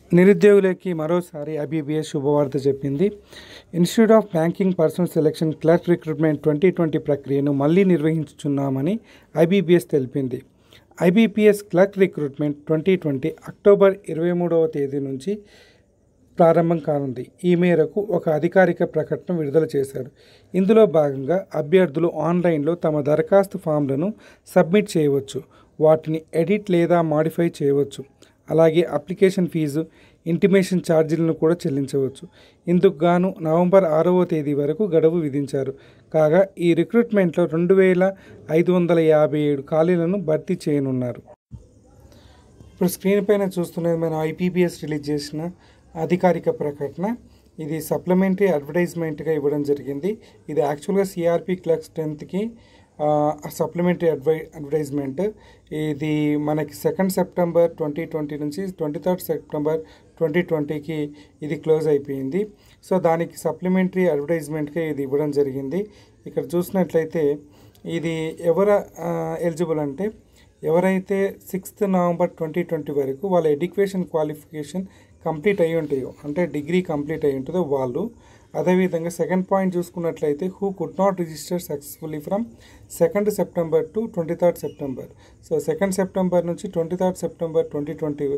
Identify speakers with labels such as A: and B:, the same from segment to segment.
A: నిరుద్యోగులకి మరోసారి ఐబీబీఎస్ శుభవార్త చెప్పింది institute of banking personnel selection clerk recruitment twenty twenty ప్రక్రియను మళ్ళీ నిర్వహించుచున్నామని ఐబీబీఎస్ తెలిపింది IBPS clerk recruitment twenty twenty October ఇరవై మూడవ తేదీ నుంచి ప్రారంభం కానుంది ఈ మేరకు ఒక అధికారిక ప్రకటన విడుదల చేశారు ఇందులో భాగంగా అభ్యర్థులు ఆన్లైన్లో తమ దరఖాస్తు ఫామ్లను సబ్మిట్ చేయవచ్చు వాటిని ఎడిట్ లేదా మాడిఫై చేయవచ్చు అలాగే అప్లికేషన్ ఫీజు ఇంటిమేషన్ ఛార్జీలను కూడా చెల్లించవచ్చు ఇందుకు గాను నవంబర్ ఆరవ తేదీ వరకు గడువు విధించారు కాగా ఈ రిక్రూట్మెంట్లో రెండు వేల ఐదు వందల యాభై ఏడు ఖాళీలను భర్తీ చేయనున్నారు ఇప్పుడు స్క్రీన్ పైన చూస్తున్నది మనం ఐపీబీఎస్ రిలీజ్ చేసిన అధికారిక ప్రకటన ఇది సప్లిమెంటరీ అడ్వర్టైజ్మెంట్గా ఇవ్వడం జరిగింది ఇది యాక్చువల్గా సిఆర్పి క్లర్క్స్ టెన్త్కి సప్లిమెంటరీ అడ్వై అడ్వర్టైజ్మెంట్ ఇది మనకి సెకండ్ సెప్టెంబర్ ట్వంటీ ట్వంటీ నుంచి ట్వంటీ థర్డ్ సెప్టెంబర్ ట్వంటీ ట్వంటీకి ఇది క్లోజ్ అయిపోయింది సో దానికి సప్లిమెంటరీ అడ్వర్టైజ్మెంట్గా ఇది ఇవ్వడం జరిగింది ఇక్కడ చూసినట్లయితే ఇది ఎవరు ఎలిజిబుల్ అంటే ఎవరైతే సిక్స్త్ నవంబర్ ట్వంటీ ట్వంటీ వరకు వాళ్ళ ఎడ్యుకేషన్ క్వాలిఫికేషన్ కంప్లీట్ అయి ఉంటాయో అంటే డిగ్రీ కంప్లీట్ అయి ఉంటుందో వాళ్ళు అదేవిధంగా సెకండ్ పాయింట్ చూసుకున్నట్లయితే who could not register successfully from second September to twenty third September so second September నుంచి twenty third September twenty twenty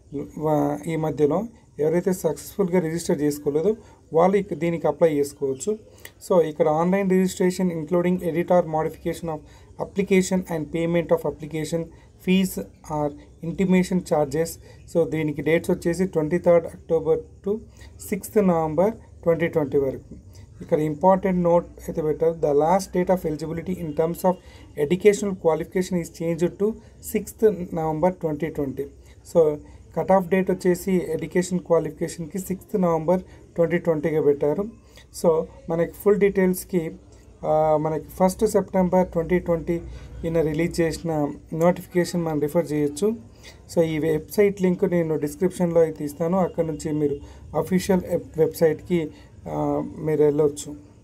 A: ఈ మధ్యలో ఎవరైతే సక్సెస్ఫుల్గా రిజిస్టర్ చేసుకోలేదో వాళ్ళు ఇక దీనికి అప్లై చేసుకోవచ్చు సో ఇక్కడ online registration including edit or modification of application and payment of application fee or intimation charges so దీనికి డేట్స్ వచ్చేసి twenty third October to sixth November twenty twenty వరకు ఇక్కడ ఇంపార్టెంట్ నోట్ అయితే పెట్టారు the last date of eligibility in terms of educational qualification is change to sixth November twenty twenty so cut off date వచ్చేసి education క్వాలిఫికేషన్కి sixth November twenty ట్వంటీగా పెట్టారు so మనకి full డీటెయిల్స్కి మనకి ఫస్ట్ సెప్టెంబర్ ట్వంటీ ట్వంటీ ఈయన release చేసిన notification మనం refer చేయొచ్చు సో ఈ వెబ్సైట్ లింక్ నేను డిస్క్రిప్షన్లో అయితే ఇస్తాను అక్కడ నుంచి మీరు అఫీషియల్ వెబ్సైట్కి మీరు వెళ్ళొచ్చు